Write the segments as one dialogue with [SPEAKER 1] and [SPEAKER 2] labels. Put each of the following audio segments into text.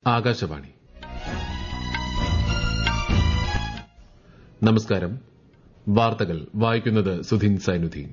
[SPEAKER 1] ആകാശവാണി നമസ്കാരം വാർത്തകൾ വായിക്കുന്നത് സുധീൻ സൈനുദ്ദീൻ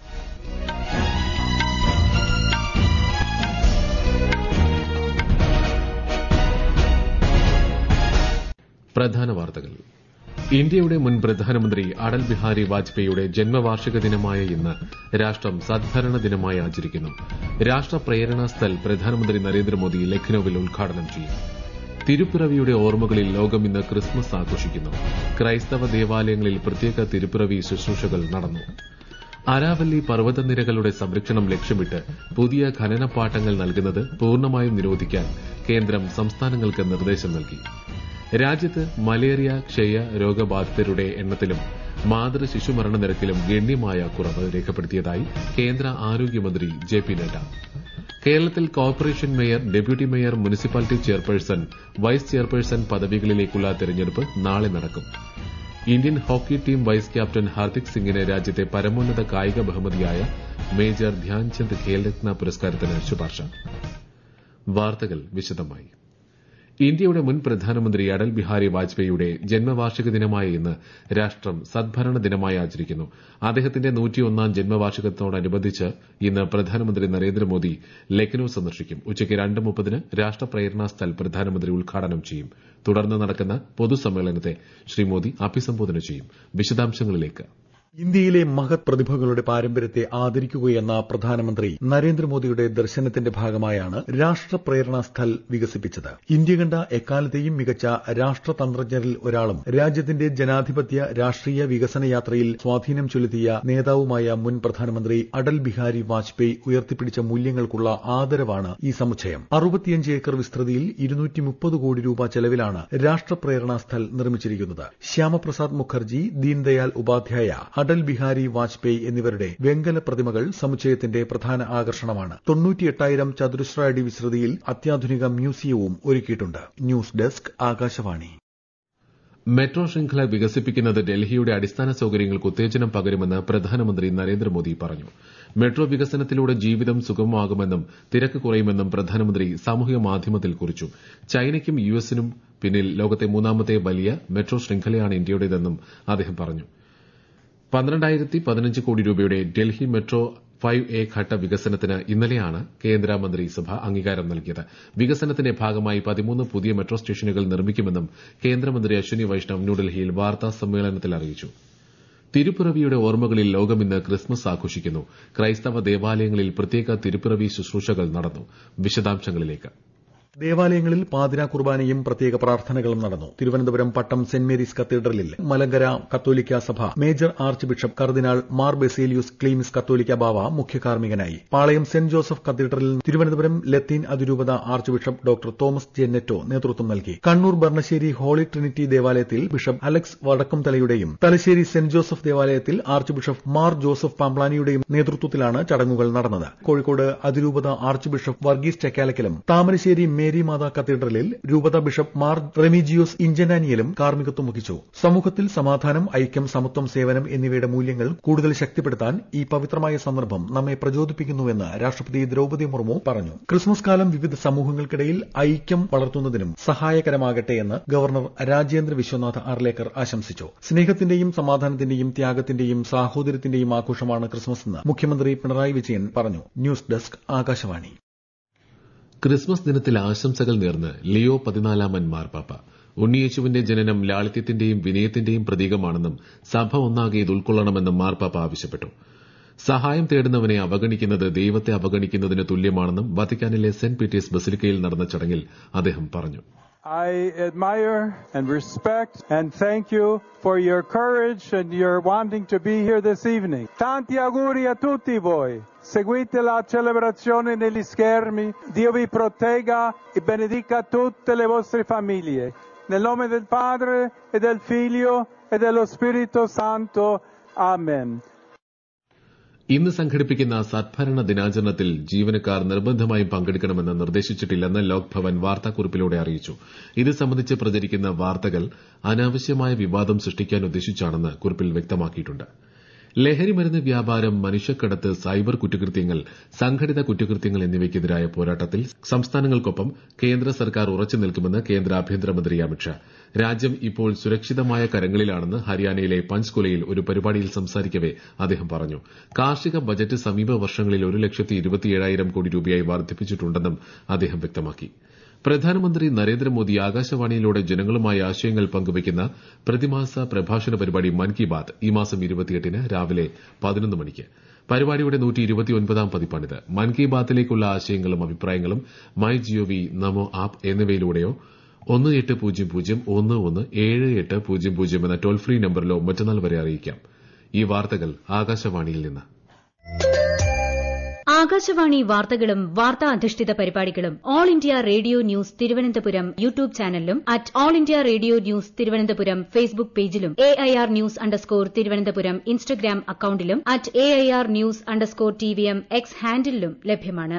[SPEAKER 1] പ്രധാന വാർത്തകൾ ഇന്ത്യയുടെ മുൻ പ്രധാനമന്ത്രി അടൽ ബിഹാരി വാജ്പേയിയുടെ ജന്മവാർഷിക ദിനമായ ഇന്ന് രാഷ്ട്രം സദ്ഭരണ ദിനമായി ആചരിക്കുന്നു രാഷ്ട്ര പ്രേരണാ സ്ഥൽ പ്രധാനമന്ത്രി നരേന്ദ്രമോദി ലഖ്നൌവിൽ ഉദ്ഘാടനം ചെയ്യും തിരുപ്പിറവിയുടെ ഓർമ്മകളിൽ ലോകം ഇന്ന് ക്രിസ്മസ് ആഘോഷിക്കുന്നു ക്രൈസ്തവ ദേവാലയങ്ങളിൽ പ്രത്യേക തിരുപ്പിറവി ശുശ്രൂഷകൾ നടന്നു അരാവല്ലി പർവ്വതനിരകളുടെ സംരക്ഷണം ലക്ഷ്യമിട്ട് പുതിയ ഖനനപ്പാട്ടങ്ങൾ നൽകുന്നത് പൂർണ്ണമായും നിരോധിക്കാൻ കേന്ദ്രം സംസ്ഥാനങ്ങൾക്ക് നിർദ്ദേശം നൽകി രാജ്യത്ത് മലേറിയ ക്ഷയ രോഗബാധിതരുടെ എണ്ണത്തിലും മാതൃ ശിശുമരണ നിരക്കിലും ഗണ്യമായ കുറവ് രേഖപ്പെടുത്തിയതായി കേന്ദ്ര ആരോഗ്യമന്ത്രി ജെ പി നഡ്ഡ കേരളത്തിൽ corporation mayor deputy mayor municipality chairperson vice chairperson പദവികളിലേക്കുള്ള തെരഞ്ഞെടുപ്പ് നാളെ നടക്കും Indian hockey team vice captain Hardik സിംഗിന് രാജ്യത്തെ പരമോന്നത കായിക ബഹുമതിയായ മേജർ ധ്യാൻചന്ദ് ഖേൽരത്ന പുരസ്കാരത്തിന് ശുപാർശ വാർത്തകൾ വിശദമായി ഇന്ത്യയുടെ മുൻ പ്രധാനമന്ത്രി അടൽ ബിഹാരി വാജ്പേയിയുടെ ജന്മവാർഷിക ദിനമായ ഇന്ന് രാഷ്ട്രം സദ്ഭരണ ദിനമായി ആചരിക്കുന്നു അദ്ദേഹത്തിന്റെ നൂറ്റിയൊന്നാം ജന്മവാർഷികത്തോടനുബന്ധിച്ച് ഇന്ന് പ്രധാനമന്ത്രി നരേന്ദ്രമോദി ലക്നൌ സന്ദർശിക്കും ഉച്ചയ്ക്ക് രണ്ട് മുപ്പതിന് രാഷ്ട്രപ്രേരണാ സ്ഥൽ പ്രധാനമന്ത്രി ഉദ്ഘാടനം ചെയ്യും തുടർന്ന് നടക്കുന്ന പൊതുസമ്മേളനത്തെ ശ്രീ മോദി അഭിസംബോധന ചെയ്യും വിശദാംശങ്ങളിലേക്ക്
[SPEAKER 2] ഇന്ത്യയിലെ മഹത് പ്രതിഭകളുടെ പാരമ്പര്യത്തെ ആദരിക്കുകയെന്ന പ്രധാനമന്ത്രി നരേന്ദ്രമോദിയുടെ ദർശനത്തിന്റെ ഭാഗമായാണ് രാഷ്ട്രപ്രേരണാ സ്ഥൽ വികസിപ്പിച്ചത് ഇന്ത്യ കണ്ട എക്കാലത്തെയും മികച്ച രാഷ്ട്രതന്ത്രജ്ഞരിൽ ഒരാളും രാജ്യത്തിന്റെ ജനാധിപത്യ രാഷ്ട്രീയ വികസന യാത്രയിൽ സ്വാധീനം ചെലുത്തിയ നേതാവുമായ മുൻ പ്രധാനമന്ത്രി അടൽ ബിഹാരി വാജ്പേയി ഉയർത്തിപ്പിടിച്ച മൂല്യങ്ങൾക്കുള്ള ആദരവാണ് ഈ സമുച്ചയം അറുപത്തിയഞ്ച് ഏക്കർ വിസ്തൃതിയിൽ ഇരുന്നൂറ്റി മുപ്പത് കോടി രൂപ ചെലവിലാണ് രാഷ്ട്രപ്രേരണാ സ്ഥൽ നിർമ്മിച്ചിരിക്കുന്നത് ശ്യാമപ്രസാദ് മുഖർജി ദീൻദയാൽ ഉപാധ്യായ അടൽ ബിഹാരി വാജ്പേയി എന്നിവരുടെ വെങ്കല പ്രതിമകൾ സമുച്ചയത്തിന്റെ പ്രധാന ആകർഷണമാണ് തൊണ്ണൂറ്റിയെട്ടായിരം ചതുരശ്ര അടി വിസ്തൃതിയിൽ അത്യാധുനിക മ്യൂസിയവും ഒരുക്കിയിട്ടുണ്ട് ന്യൂസ് ഡെസ്ക് ആകാശവാണി
[SPEAKER 1] മെട്രോ ശൃംഖല വികസിപ്പിക്കുന്നത് ഡൽഹിയുടെ അടിസ്ഥാന സൌകര്യങ്ങൾക്ക് ഉത്തേജനം പകരുമെന്ന് പ്രധാനമന്ത്രി നരേന്ദ്രമോദി പറഞ്ഞു മെട്രോ വികസനത്തിലൂടെ ജീവിതം സുഗമമാകുമെന്നും തിരക്ക് കുറയുമെന്നും പ്രധാനമന്ത്രി സാമൂഹിക മാധ്യമത്തിൽ കുറിച്ചു ചൈനയ്ക്കും യുഎസിനും പിന്നിൽ ലോകത്തെ മൂന്നാമത്തെ വലിയ മെട്രോ ശൃംഖലയാണ് ഇന്ത്യയുടേതെന്നും അദ്ദേഹം പറഞ്ഞു പന്ത്രണ്ടായിരത്തി പതിനഞ്ച് കോടി രൂപയുടെ ഡൽഹി മെട്രോ ഫൈവ് എ ഘട്ട വികസനത്തിന് ഇന്നലെയാണ് കേന്ദ്രമന്ത്രിസഭ അംഗീകാരം നൽകിയത് വികസനത്തിന്റെ ഭാഗമായി പതിമൂന്ന് പുതിയ മെട്രോ സ്റ്റേഷനുകൾ നിർമ്മിക്കുമെന്നും കേന്ദ്രമന്ത്രി അശ്വിനി വൈഷ്ണവ് ന്യൂഡൽഹിയിൽ വാർത്താ സമ്മേളനത്തിൽ അറിയിച്ചു തിരുപ്പിറവിയുടെ ഓർമ്മകളിൽ ലോകം ഇന്ന് ക്രിസ്മസ് ആഘോഷിക്കുന്നു ക്രൈസ്തവ ദേവാലയങ്ങളിൽ പ്രത്യേക തിരുപ്പിറവി ശുശ്രൂഷകൾ നടന്നു വിശദാംശങ്ങളിലേക്ക്
[SPEAKER 2] ദേവാലയങ്ങളിൽ പാതിര കുർബാനയും പ്രത്യേക പ്രാർത്ഥനകളും നടന്നു തിരുവനന്തപുരം പട്ടം സെന്റ് മേരീസ് കത്തീഡ്രലിൽ മലങ്കര കത്തോലിക്ക സഭ മേജർ ആർച്ച് ബിഷപ്പ് കർദിനാൾ മാർ ബെസേലിയൂസ് ക്ലീമിസ് കത്തോലിക്ക ബാവ മുഖ്യ കാർമ്മികനായി പാളയം സെന്റ് ജോസഫ് കത്തീഡ്രലിൽ തിരുവനന്തപുരം ലത്തീൻ അതിരൂപത archbishop doctor Thomas J Netto നേതൃത്വം നൽകി കണ്ണൂർ ബർണശ്ശേരി ഹോളി ട്രിനിറ്റി ദേവാലയത്തിൽ ബിഷപ്പ് അലക്സ് വടക്കുംതലയുടെയും തലശ്ശേരി സെന്റ് ജോസഫ് ദേവാലയത്തിൽ ആർച്ച് ബിഷപ്പ് മാർ ജോസഫ് പാംപ്ലാനിയുടെയും നേതൃത്വത്തിലാണ് ചടങ്ങുകൾ നടന്നത് കോഴിക്കോട് അതിരൂപത ആർച്ച് ബിഷപ്പ് വർഗീസ് ചക്കാലക്കലും താമരശ്ശേരി മേരി മാതാ കത്തീഡ്രലിൽ രൂപത ബിഷപ്പ് മാർ റെമിജിയോസ് ഇഞ്ചനാനിയലും കാർമ്മികത്വം വഹിച്ചു സമൂഹത്തിൽ സമാധാനം ഐക്യം സമത്വം സേവനം എന്നിവയുടെ മൂല്യങ്ങൾ കൂടുതൽ ശക്തിപ്പെടുത്താൻ ഈ പവിത്രമായ സന്ദർഭം നമ്മെ പ്രചോദിപ്പിക്കുന്നുവെന്ന് രാഷ്ട്രപതി ദ്രൌപദി മുർമു പറഞ്ഞു ക്രിസ്മസ് കാലം വിവിധ സമൂഹങ്ങൾക്കിടയിൽ ഐക്യം വളർത്തുന്നതിനും സഹായകരമാകട്ടെ എന്ന് ഗവർണർ രാജേന്ദ്ര വിശ്വനാഥ് അർലേക്കർ ആശംസിച്ചു സ്നേഹത്തിന്റെയും സമാധാനത്തിന്റെയും ത്യാഗത്തിന്റെയും സാഹോദര്യത്തിന്റെയും ആഘോഷമാണ് ക്രിസ്മസ് എന്ന് മുഖ്യമന്ത്രി പിണറായി വിജയൻ പറഞ്ഞു ന്യൂസ് ഡെസ്ക് ആകാശവാണി
[SPEAKER 1] ക്രിസ്മസ് ദിനത്തിൽ ആശംസകൾ നേർന്ന് ലിയോ പതിനാലാമൻ മാർപ്പാപ്പ ഉണ്ണിയേശുവിന്റെ ജനനം ലാളിത്യത്തിന്റെയും വിനയത്തിന്റെയും പ്രതീകമാണെന്നും സഭ ഒന്നാകെ ഇത് ഉൾക്കൊള്ളണമെന്നും മാർപ്പാപ്പ ആവശ്യപ്പെട്ടു സഹായം തേടുന്നവനെ അവഗണിക്കുന്നത് ദൈവത്തെ അവഗണിക്കുന്നതിന് തുല്യമാണെന്നും വത്തിക്കാനിലെ സെന്റ് പീറ്റേഴ്സ് ബസിലിക്കയിൽ നടന്ന ചടങ്ങിൽ അദ്ദേഹം പറഞ്ഞു
[SPEAKER 3] I admire and respect and thank you for your courage and your wanting to be here this evening. Tanti auguri a tutti voi. Seguite la celebrazione negli schermi. Dio vi protegga e benedica tutte le vostre famiglie. Nel nome del Padre e del Figlio e dello Spirito Santo. Amen.
[SPEAKER 1] ഇന്ന് സംഘടിപ്പിക്കുന്ന സദ്ഭരണ ദിനാചരണത്തിൽ ജീവനക്കാർ നിർബന്ധമായും പങ്കെടുക്കണമെന്ന് നിർദ്ദേശിച്ചിട്ടില്ലെന്ന് ലോക് ഭവൻ വാർത്താക്കുറിപ്പിലൂടെ അറിയിച്ചു ഇത് സംബന്ധിച്ച് പ്രചരിക്കുന്ന വാർത്തകൾ അനാവശ്യമായ വിവാദം സൃഷ്ടിക്കാൻ ഉദ്ദേശിച്ചാണെന്ന് കുറിപ്പിൽ വ്യക്തമാക്കിയിട്ടുണ്ട് ലഹരിമരുന്ന് വ്യാപാരം മനുഷ്യക്കടത്ത് സൈബർ കുറ്റകൃത്യങ്ങൾ സംഘടിത കുറ്റകൃത്യങ്ങൾ എന്നിവയ്ക്കെതിരായ പോരാട്ടത്തിൽ സംസ്ഥാനങ്ങൾക്കൊപ്പം കേന്ദ്ര സർക്കാർ ഉറച്ചു നിൽക്കുമെന്ന് കേന്ദ്ര ആഭ്യന്തരമന്ത്രി അമിത്ഷാ രാജ്യം ഇപ്പോൾ സുരക്ഷിതമായ കരങ്ങളിലാണെന്ന് ഹരിയാനയിലെ പഞ്ച്കുലയിൽ ഒരു പരിപാടിയിൽ സംസാരിക്കവെ അദ്ദേഹം പറഞ്ഞു കാർഷിക ബജറ്റ് സമീപ വർഷങ്ങളിൽ ഒരു ലക്ഷത്തി ഇരുപത്തിയേഴായിരം കോടി രൂപയായി വർദ്ധിപ്പിച്ചിട്ടുണ്ടെന്നും അദ്ദേഹം വ്യക്തമാക്കി പ്രധാനമന്ത്രി നരേന്ദ്രമോദി ആകാശവാണിയിലൂടെ ജനങ്ങളുമായി ആശയങ്ങൾ പങ്കുവയ്ക്കുന്ന പ്രതിമാസ പ്രഭാഷണ പരിപാടി മൻ കി ബാത് ഈ മാസം ഇരുപത്തിയെട്ടിന് രാവിലെ പതിനൊന്ന് മണിക്ക് പരിപാടിയുടെ നൂറ്റി ഇരുപത്തിയൊൻപതാം പതിപ്പാണിത് മൻ കി ബാത്തിലേക്കുള്ള ആശയങ്ങളും അഭിപ്രായങ്ങളും മൈ ജിഒവി നമോ ആപ്പ് എന്നിവയിലൂടെയോ ഒന്ന് എട്ട് പൂജ്യം പൂജ്യം ഒന്ന് ഒന്ന് ഏഴ് എട്ട് പൂജ്യം പൂജ്യം എന്ന ടോൾ ഫ്രീ നമ്പറിലോ മറ്റന്നാൾ വരെ അറിയിക്കാം ഈ വാർത്തകൾ ആകാശവാണിയിൽ നിന്ന്
[SPEAKER 4] ആകാശവാണി വാർത്തകളും വാർത്താ അധിഷ്ഠിത പരിപാടികളും All India Radio news Thiruvananthapuram YouTube ചാനലിലും at All India Radio news Thiruvananthapuram Facebook പേജിലും A I R news underscore Thiruvananthapuram Instagram അക്കൌണ്ടിലും at A I R news underscore T V M X ഹാൻഡിലും ലഭ്യമാണ്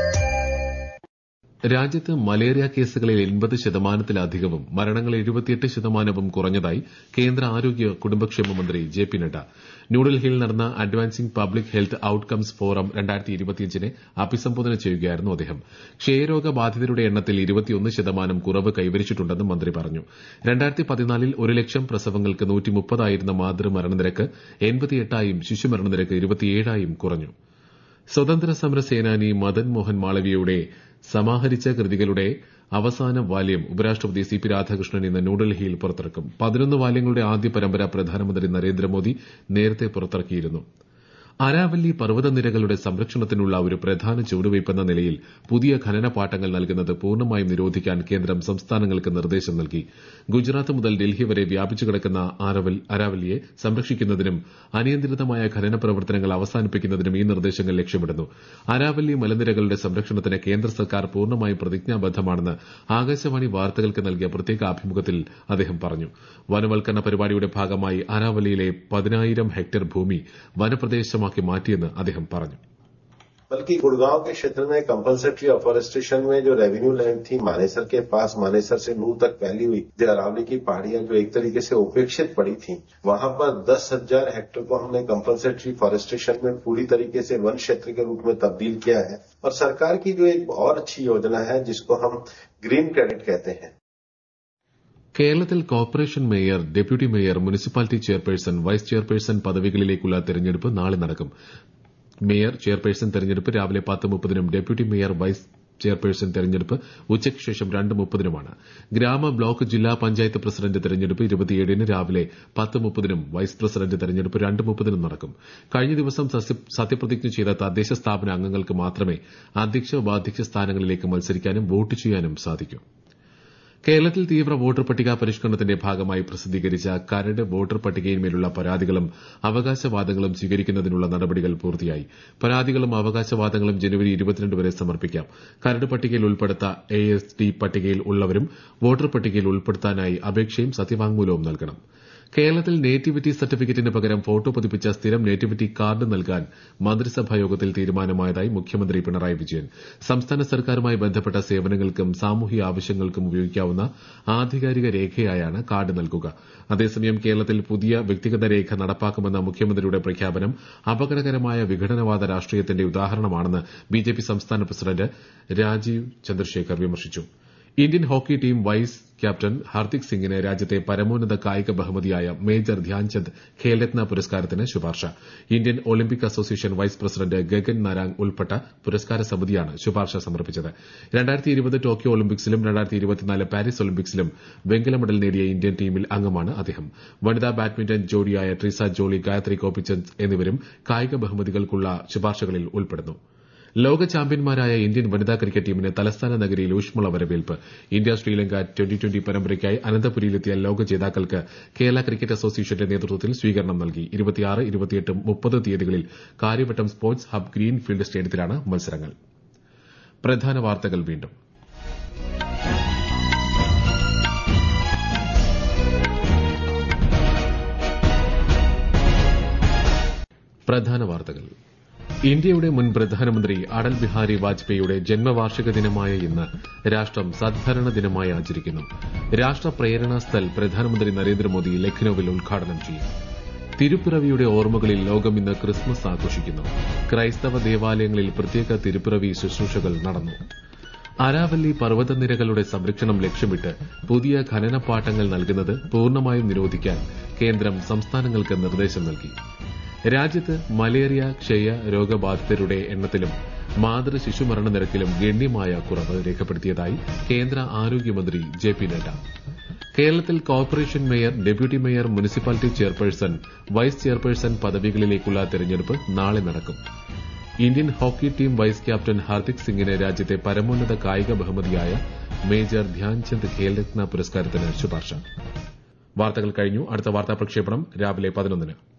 [SPEAKER 1] രാജ്യത്ത് മലേറിയ കേസുകളിൽ എൺപത് ശതമാനത്തിലധികവും മരണങ്ങൾ എഴുപത്തിയെട്ട് ശതമാനവും കുറഞ്ഞതായി കേന്ദ്ര ആരോഗ്യ കുടുംബക്ഷേമ മന്ത്രി ജെ പി നഡ്ഡ ന്യൂഡൽഹിയിൽ നടന്ന advancing public health outcomes forum നെ അഭിസംബോധന ചെയ്യുകയായിരുന്നു അദ്ദേഹം ക്ഷയരോഗ ബാധിതരുടെ എണ്ണത്തിൽ ഇരുപത്തിയൊന്ന് ശതമാനം കുറവ് കൈവരിച്ചിട്ടുണ്ടെന്നും മന്ത്രി പറഞ്ഞു രണ്ടായിരത്തി പതിനാലിൽ ഒരു ലക്ഷം പ്രസവങ്ങൾക്ക് നൂറ്റി മുപ്പതായിരുന്ന മാതൃമരണനിരക്ക് എൺപത്തിയെട്ടായും ശിശുമരണനിരക്ക് ഇരുപത്തിയേഴായും കുറഞ്ഞു സ്വതന്ത്ര സമര സേനാനി മദൻ മോഹൻ മാളവ്യയുടെ സമാഹരിച്ച കൃതികളുടെ അവസാന വാല്യം ഉപരാഷ്ട്രപതി സി പി രാധാകൃഷ്ണൻ ഇന്ന് ന്യൂഡൽഹിയിൽ പുറത്തിറക്കും പതിനൊന്ന് വാല്യങ്ങളുടെ ആദ്യ പരമ്പര പ്രധാനമന്ത്രി നരേന്ദ്രമോദി നേരത്തെ പുറത്തിറക്കിയിരുന്നു അരാവല്ലി പർവ്വതനിരകളുടെ സംരക്ഷണത്തിനുള്ള ഒരു പ്രധാന ചുവടുവയ്പ്പെന്ന നിലയിൽ പുതിയ ഖനന പാട്ടങ്ങൾ നൽകുന്നത് പൂർണ്ണമായും നിരോധിക്കാൻ കേന്ദ്രം സംസ്ഥാനങ്ങൾക്ക് നിർദ്ദേശം നൽകി ഗുജറാത്ത് മുതൽ ഡൽഹി വരെ വ്യാപിച്ചു കിടക്കുന്ന അരാവല്ലിയെ സംരക്ഷിക്കുന്നതിനും അനിയന്ത്രിതമായ ഖനന പ്രവർത്തനങ്ങൾ അവസാനിപ്പിക്കുന്നതിനും ഈ നിർദ്ദേശങ്ങൾ ലക്ഷ്യമിടുന്നു അരാവല്ലി മലനിരകളുടെ സംരക്ഷണത്തിന് കേന്ദ്ര സർക്കാർ പൂർണ്ണമായും പ്രതിജ്ഞാബദ്ധമാണെന്ന് ആകാശവാണി വാർത്തകൾക്ക് നൽകിയ പ്രത്യേക അഭിമുഖത്തിൽ അദ്ദേഹം പറഞ്ഞു വനവൽക്കരണ പരിപാടിയുടെ ഭാഗമായി അരാവല്ലിയിലെ പതിനായിരം ഹെക്ടർ ഭൂമി വനപ്രദേശമാക്കി മാറ്റിയെന്ന് അദ്ദേഹം പറഞ്ഞു
[SPEAKER 5] बल्कि गुड़गांव के क्षेत्र में कंपलसरी अफॉरेस्टेशन में जो रेवेन्यू लैंड थी मानेसर के पास मानेसर से नूर तक फैली हुई जो अरावली की पहाड़ियां जो एक तरीके से उपेक्षित पड़ी थी वहां पर दस हजार हेक्टर को हमने कंपलसरी फॉरेस्टेशन में पूरी तरीके से वन क्षेत्र के रूप में तब्दील किया है और सरकार की जो एक और अच्छी योजना है जिसको हम ग्रीन क्रेडिट कहते हैं
[SPEAKER 1] കേരളത്തിൽ corporation mayor deputy mayor municipality chairperson vice chairperson പദവികളിലേക്കുള്ള തെരഞ്ഞെടുപ്പ് നാളെ നടക്കും മേയർ ചെയർപേഴ്സൺ തെരഞ്ഞെടുപ്പ് രാവിലെ പത്ത് മുപ്പതിനും ഡെപ്യൂട്ടി മേയർ വൈസ് ചെയർപേഴ്സൺ തെരഞ്ഞെടുപ്പ് ഉച്ചയ്ക്ക് ശേഷം രണ്ട് മുപ്പതിനുമാണ് ഗ്രാമ ബ്ലോക്ക് ജില്ലാ പഞ്ചായത്ത് പ്രസിഡന്റ് തെരഞ്ഞെടുപ്പ് ഇരുപത്തിയേഴിന് രാവിലെ പത്ത് മുപ്പതിനും വൈസ് പ്രസിഡന്റ് തെരഞ്ഞെടുപ്പ് രണ്ട് മുപ്പതിനും നടക്കും കഴിഞ്ഞ ദിവസം സത്യപ്രതിജ്ഞ ചെയ്ത തദ്ദേശ സ്ഥാപന അംഗങ്ങൾക്ക് മാത്രമേ അധ്യക്ഷ ഉപാധ്യക്ഷ സ്ഥാനങ്ങളിലേക്ക് മത്സരിക്കാനും വോട്ട് ചെയ്യാനും സാധിക്കൂ കേരളത്തിൽ തീവ്ര വോട്ടർ പട്ടിക പരിഷ്കരണത്തിന്റെ ഭാഗമായി പ്രസിദ്ധീകരിച്ച കരട് വോട്ടർ പട്ടികയിന്മേലുള്ള പരാതികളും അവകാശവാദങ്ങളും സ്വീകരിക്കുന്നതിനുള്ള നടപടികൾ പൂർത്തിയായി പരാതികളും അവകാശവാദങ്ങളും ജനുവരി ഇരുപത്തിരണ്ട് വരെ സമർപ്പിക്കാം കരട് പട്ടികയിൽ ഉൾപ്പെടുത്ത എ എസ് ഡി പട്ടികയിൽ ഉള്ളവരും വോട്ടർ പട്ടികയിൽ ഉൾപ്പെടുത്താനായി അപേക്ഷയും സത്യവാങ്മൂലവും നൽകണം കേരളത്തിൽ നേറ്റിവിറ്റി സർട്ടിഫിക്കറ്റിന് പകരം ഫോട്ടോ പതിപ്പിച്ച സ്ഥിരം നേറ്റിവിറ്റി കാർഡ് നൽകാൻ മന്ത്രിസഭാ യോഗത്തിൽ തീരുമാനമായതായി മുഖ്യമന്ത്രി പിണറായി വിജയൻ സംസ്ഥാന സർക്കാരുമായി ബന്ധപ്പെട്ട സേവനങ്ങൾക്കും സാമൂഹിക ആവശ്യങ്ങൾക്കും ഉപയോഗിക്കാവുന്ന ആധികാരിക രേഖയായാണ് കാർഡ് നൽകുക അതേസമയം കേരളത്തിൽ പുതിയ വ്യക്തിഗത രേഖ നടപ്പാക്കുമെന്ന മുഖ്യമന്ത്രിയുടെ പ്രഖ്യാപനം അപകടകരമായ വിഘടനവാദ രാഷ്ട്രീയത്തിന്റെ ഉദാഹരണമാണെന്ന് ബിജെപി സംസ്ഥാന പ്രസിഡന്റ് രാജീവ് ചന്ദ്രശേഖർ വിമർശിച്ചു Indian hockey team vice captain Hardik സിംഗിന് രാജ്യത്തെ പരമോന്നത കായിക ബഹുമതിയായ മേജർ ധ്യാൻചന്ദ് ഖേൽരത്ന പുരസ്കാരത്തിന് ശുപാർശ Indian Olympic association vice president Gagan നാരാങ് ഉൾപ്പെട്ട പുരസ്കാര സമിതിയാണ് ശുപാർശ സമർപ്പിച്ചത് ടോക്കിയോ ഒളിമ്പിക്സിലും പാരീസ് ഒളിമ്പിക്സിലും വെങ്കല മെഡൽ നേടിയ ഇന്ത്യൻ ടീമിൽ അംഗമാണ് അദ്ദേഹം വനിതാ ബാഡ്മിന്റൺ ജോഡിയായ ട്രീസ ജോളി ഗായത്രി കോപ്പിച്ചന്ദ് എന്നിവരും കായിക ബഹുമതികൾക്കുള്ള ശുപാർശകളിൽ ഉൾപ്പെടുന്നു ലോക ചാമ്പ്യന്മാരായ ഇന്ത്യൻ വനിതാ ക്രിക്കറ്റ് ടീമിന് തലസ്ഥാന നഗരിയിൽ ഊഷ്മള വരവേൽപ്പ് ഇന്ത്യ ശ്രീലങ്ക ട്വന്റി ട്വന്റി പരമ്പരയ്ക്കായി അനന്തപുരിയിലെത്തിയ ലോക ജേതാക്കൾക്ക് കേരള ക്രിക്കറ്റ് അസോസിയേഷന്റെ നേതൃത്വത്തിൽ സ്വീകരണം നൽകി മുപ്പത് തീയതികളിൽ Karyavattom sports hub green field സ്റ്റേഡിയത്തിലാണ് മത്സരങ്ങൾ പ്രധാന വാർത്തകൾ വീണ്ടും പ്രധാന വാർത്തകൾ ഇന്ത്യയുടെ മുൻ പ്രധാനമന്ത്രി അടൽ ബിഹാരി വാജ്പേയിയുടെ ജന്മവാർഷിക ദിനമായ ഇന്ന് രാഷ്ട്രം സദ്ഭരണ ദിനമായി ആചരിക്കുന്നു രാഷ്ട്ര പ്രേരണാ സ്ഥൽ പ്രധാനമന്ത്രി നരേന്ദ്രമോദി ലഖ്നൌവിൽ ഉദ്ഘാടനം ചെയ്യും തിരുപ്പിറവിയുടെ ഓർമ്മകളിൽ ലോകം ഇന്ന് ക്രിസ്മസ് ആഘോഷിക്കുന്നു ക്രൈസ്തവ ദേവാലയങ്ങളിൽ പ്രത്യേക തിരുപ്പിറവി ശുശ്രൂഷകൾ നടന്നു അരാവല്ലി പർവ്വതനിരകളുടെ സംരക്ഷണം ലക്ഷ്യമിട്ട് പുതിയ ഖനനപ്പാട്ടങ്ങൾ നൽകുന്നത് പൂർണ്ണമായും നിരോധിക്കാൻ കേന്ദ്രം സംസ്ഥാനങ്ങൾക്ക് നിർദ്ദേശം നൽകി രാജ്യത്ത് മലേറിയ ക്ഷയ രോഗബാധിതരുടെ എണ്ണത്തിലും മാതൃ ശിശുമരണ നിരക്കിലും ഗണ്യമായ കുറവ് രേഖപ്പെടുത്തിയതായി കേന്ദ്ര ആരോഗ്യമന്ത്രി ജെ പി നഡ്ഡ കേരളത്തിൽ corporation mayor deputy mayor municipality chairperson vice chairperson പദവികളിലേക്കുള്ള തെരഞ്ഞെടുപ്പ് നാളെ നടക്കും Indian hockey team vice captain Hardik സിംഗിന് രാജ്യത്തെ പരമോന്നത കായിക ബഹുമതിയായ മേജർ ധ്യാൻചന്ദ് ഖേൽരത്ന പുരസ്കാരത്തിന് ശുപാർശ വാർത്തകൾ കഴിഞ്ഞു അടുത്ത വാർത്താ പ്രക്ഷേപണം രാവിലെ പതിനൊന്നിന്